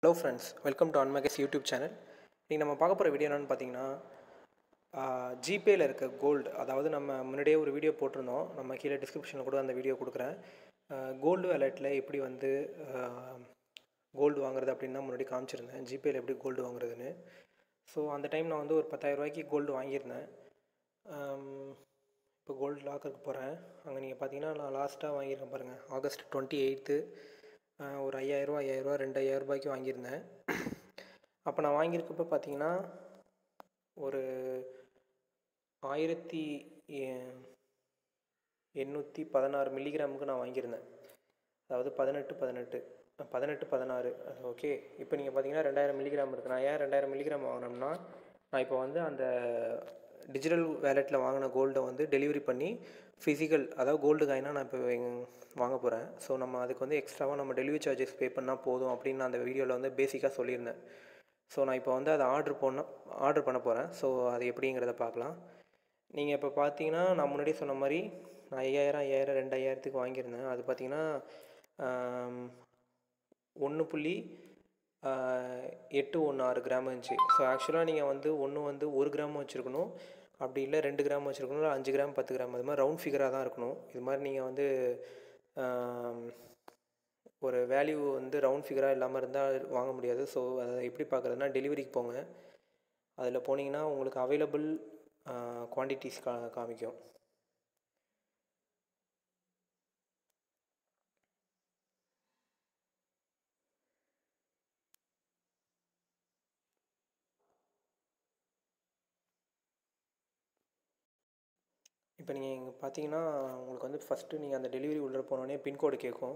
hello friends welcome to அன்மேகஸ் YouTube channel இன்றைக்கி நம்ம பார்க்க போகிற வீடியோ என்னென்னு பார்த்தீங்கன்னா ஜிபேயில் இருக்க கோல்டு அதாவது நம்ம முன்னாடியே ஒரு வீடியோ போட்டிருந்தோம் நம்ம கீழே டிஸ்கிரிப்ஷனில் கூட அந்த வீடியோ கொடுக்குறேன் கோல்டு வேலெட்டில் எப்படி வந்து கோல்டு வாங்குறது அப்படின்னு தான் முன்னாடி காமிச்சிருந்தேன் ஜிபேயில் எப்படி கோல்டு வாங்குறதுன்னு ஸோ அந்த டைம் நான் வந்து ஒரு பத்தாயிரரூபாய்க்கு கோல்டு வாங்கியிருந்தேன் இப்போ கோல்டு லாக்கருக்கு போகிறேன் அங்கே நீங்கள் பார்த்தீங்கன்னா நான் லாஸ்ட்டாக வாங்கியிருக்கேன் பாருங்கள் ஆகஸ்ட் டுவெண்ட்டி எயித்து ஒரு ஐயாயிரரூவா ஐயாயிரரூவா ரெண்டு ஐயாயிரரூபாய்க்கு வாங்கியிருந்தேன் அப்போ நான் வாங்கியிருக்கப்போ பார்த்தீங்கன்னா ஒரு ஆயிரத்தி எண்ணூற்றி பதினாறு மில்லிகிராமுக்கு நான் வாங்கியிருந்தேன் அதாவது பதினெட்டு பதினெட்டு பதினெட்டு பதினாறு ஓகே இப்போ நீங்கள் பார்த்தீங்கன்னா ரெண்டாயிரம் மில்லிகிராம் இருக்குது நான் ஏன் ரெண்டாயிரம் மில்லிகிராம் வாங்கினோம்னா நான் இப்போ வந்து அந்த டிஜிட்டல் வேலெட்டில் வாங்கின கோல்டை வந்து டெலிவரி பண்ணி ஃபிசிக்கல் அதாவது கோல்டு காயினாக நான் இப்போ வாங்க போகிறேன் ஸோ நம்ம அதுக்கு வந்து எக்ஸ்ட்ராவாக நம்ம டெலிவரி சார்ஜஸ் பே பண்ணால் போதும் அப்படின்னு நான் அந்த வீடியோவில் வந்து பேசிக்காக சொல்லியிருந்தேன் ஸோ நான் இப்போ வந்து அதை ஆர்டர் பண்ண ஆர்டர் பண்ண போகிறேன் ஸோ அது எப்படிங்கிறத பார்க்கலாம் நீங்கள் இப்போ பார்த்தீங்கன்னா நான் முன்னாடியே சொன்ன மாதிரி நான் ஐயாயிரம் ஐயாயிரம் ரெண்டு ஐயாயிரத்துக்கு வாங்கியிருந்தேன் அது பார்த்தீங்கன்னா ஒன்று புள்ளி எட்டு ஒன்று ஆறு கிராம் இருந்துச்சு ஸோ ஆக்சுவலாக நீங்கள் வந்து ஒன்று வந்து ஒரு கிராம் வச்சுருக்கணும் அப்படி இல்லை ரெண்டு கிராம் வச்சுருக்கணும் இல்லை அஞ்சு கிராம் பத்து கிராம் அது மாதிரி ரவுண்ட் ஃபிகராக தான் இருக்கணும் இது மாதிரி நீங்கள் வந்து ஒரு வேல்யூ வந்து ரவுண்ட் ஃபிகராக இல்லாமல் இருந்தால் வாங்க முடியாது ஸோ அதை எப்படி பார்க்குறதுனா டெலிவரிக்கு போங்க அதில் போனீங்கன்னா உங்களுக்கு அவைலபிள் குவான்டிட்டிஸ் கா காமிக்கும் இப்போ நீங்கள் இங்கே பார்த்தீங்கன்னா உங்களுக்கு வந்து ஃபஸ்ட்டு நீங்கள் அந்த டெலிவரி உள்ளே போனோடனே பின்கோடு கேட்கும்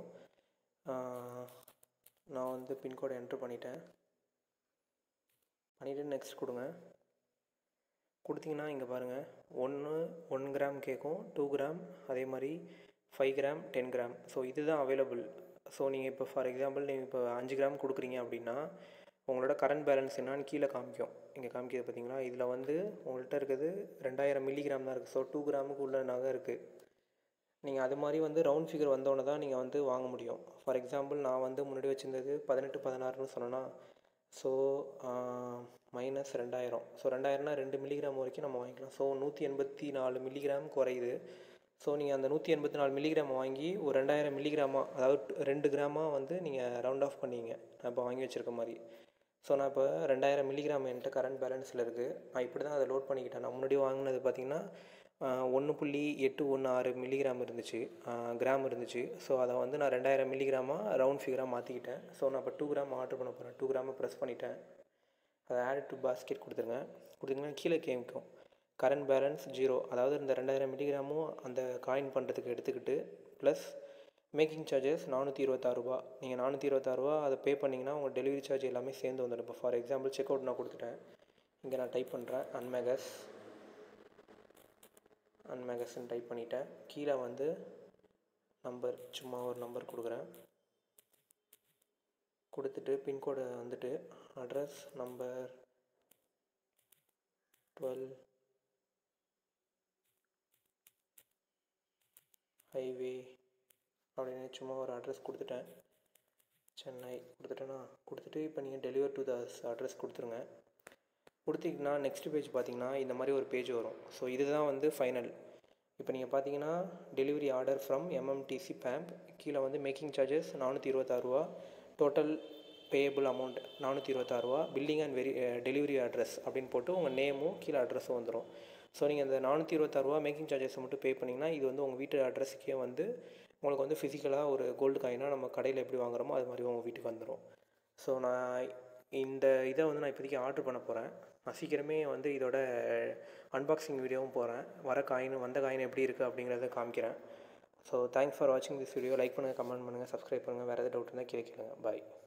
நான் வந்து பின்கோடை என்ட்ரு பண்ணிட்டேன் பண்ணிவிட்டு நெக்ஸ்ட் கொடுங்க கொடுத்தீங்கன்னா இங்கே பாருங்கள் ஒன்று ஒன் கிராம் கேட்கும் டூ கிராம் அதே மாதிரி five gram ten gram so இதுதான் அவைலபிள் ஸோ நீங்கள் இப்போ ஃபார் எக்ஸாம்பிள் நீங்கள் இப்போ அஞ்சு கிராம் கொடுக்குறீங்க அப்படின்னா உங்களோட கரண்ட் பேலன்ஸ் என்னான்னு கீழே காமிக்கும் இங்கே காமிக்கிறது பார்த்தீங்களா இதில் வந்து உங்கள்கிட்ட இருக்கிறது ரெண்டாயிரம் மில்லிகிராம் தான் இருக்குது ஸோ டூ கிராமுக்கு உள்ள நகை இருக்குது நீங்கள் அது மாதிரி வந்து ரவுண்ட் ஃபிகர் வந்தோடனே தான் நீங்கள் வந்து வாங்க முடியும் ஃபார் எக்ஸாம்பிள் நான் வந்து முன்னாடி வச்சுருந்தது பதினெட்டு பதினாறுன்னு சொன்னேன்னா ஸோ மைனஸ் ரெண்டாயிரம் ஸோ ரெண்டாயிரம்னா ரெண்டு மில்லிகிராம் வரைக்கும் நம்ம வாங்கிக்கலாம் ஸோ நூற்றி எண்பத்தி நாலு மில்லிகிராம் குறையுது ஸோ நீங்கள் அந்த நூற்றி எண்பத்தி நாலு மில்லிகிராம் வாங்கி ஒரு ரெண்டாயிரம் மில்லிகிராமாக அதாவது ரெண்டு கிராமாக வந்து நீங்கள் ரவுண்ட் ஆஃப் பண்ணிங்க நான் இப்போ வாங்கி வச்சுருக்க மாதிரி ஸோ நான் இப்போ ரெண்டாயிரம் மில்லிகிராம் என்கிட்ட கரண்ட் பேலன்ஸில் இருக்குது நான் இப்படி தான் அதை லோட் பண்ணிக்கிட்டேன் நான் முன்னாடி வாங்கினது பார்த்திங்கன்னா ஒன்று புள்ளி எட்டு ஒன்று ஆறு மில்லிகிராம் இருந்துச்சு கிராம் இருந்துச்சு ஸோ அதை வந்து நான் ரெண்டாயிரம் மில்லிகிராமாக ரவுண்ட் ஃபிகராக மாற்றிக்கிட்டேன் ஸோ நான் இப்போ டூ கிராம் ஆர்டர் பண்ண போகிறேன் டூ கிராமை ப்ரெஸ் பண்ணிட்டேன் அதை ஆட் டு பாஸ்கெட் கொடுத்துருங்க கொடுத்தீங்கன்னா கீழே கேமிக்கும் கரண்ட் பேலன்ஸ் ஜீரோ அதாவது இந்த ரெண்டாயிரம் மில்லிகிராமும் அந்த காயின் பண்ணுறதுக்கு எடுத்துக்கிட்டு ப்ளஸ் மேக்கிங் சார்ஜஸ் நானூற்றி இருபத்தாறுரூபா நீங்கள் நானூற்றி இருபத்தாறுரூவா அதை பே பண்ணிங்கன்னா உங்கள் டெலிவரி சார்ஜ் எல்லாமே சேர்ந்து வந்துடும் இப்போ ஃபார் எக்ஸாம்பிள் செக் அவுட் நான் கொடுத்துட்டேன் இங்கே நான் டைப் பண்ணுறேன் அன்மேகஸ் அன்மேகஸ்ன்னு டைப் பண்ணிட்டேன் கீழே வந்து நம்பர் சும்மா ஒரு நம்பர் கொடுக்குறேன் கொடுத்துட்டு பின்கோடு வந்துட்டு அட்ரஸ் நம்பர் டுவெல் ஹைவே அப்படின்னு சும்மா ஒரு அட்ரஸ் கொடுத்துட்டேன் சென்னை கொடுத்துட்டேன்னா கொடுத்துட்டு இப்போ நீங்கள் டெலிவர் டு த அட்ரஸ் கொடுத்துருங்க கொடுத்தீங்கன்னா நெக்ஸ்ட் பேஜ் பார்த்தீங்கன்னா இந்த மாதிரி ஒரு பேஜ் வரும் ஸோ இதுதான் வந்து ஃபைனல் இப்போ நீங்கள் பார்த்தீங்கன்னா delivery order from MMTC PAMP கீழே வந்து மேக்கிங் சார்ஜஸ் நானூற்றி இருபத்தாறுரூவா டோட்டல் பேயபிள் அமௌண்ட் நானூற்றி இருபத்தாறுரூவா billing and very delivery address அப்படின்னு போட்டு உங்கள் நேமும் கீழே அட்ரஸும் வந்துடும் ஸோ நீங்கள் அந்த நானூற்றி இருபத்தாறுரூவா மேக்கிங் சார்ஜஸ் மட்டும் பே பண்ணிங்கன்னா இது வந்து உங்கள் வீட்டு அட்ரஸுக்கே வந்து உங்களுக்கு வந்து ஃபிசிக்கலாக ஒரு கோல்டு காயினாக நம்ம கடையில் எப்படி வாங்குறோமோ அது மாதிரி உங்கள் வீட்டுக்கு வந்துடும் ஸோ நான் இந்த இதை வந்து நான் இப்போதைக்கு ஆர்டர் பண்ண போகிறேன் நான் சீக்கிரமே வந்து இதோட அன்பாக்சிங் வீடியோவும் போகிறேன் வர காயின் வந்த காயின் எப்படி இருக்குது அப்படிங்கிறத காமிக்கிறேன் ஸோ தேங்க்ஸ் ஃபார் வாட்சிங் திஸ் வீடியோ லைக் பண்ணுங்கள் கமெண்ட் பண்ணுங்கள் சப்ஸ்கிரைப் பண்ணுங்கள் வேறு எதாவது டவுட் இருந்தால் கேட்குங்க பாய்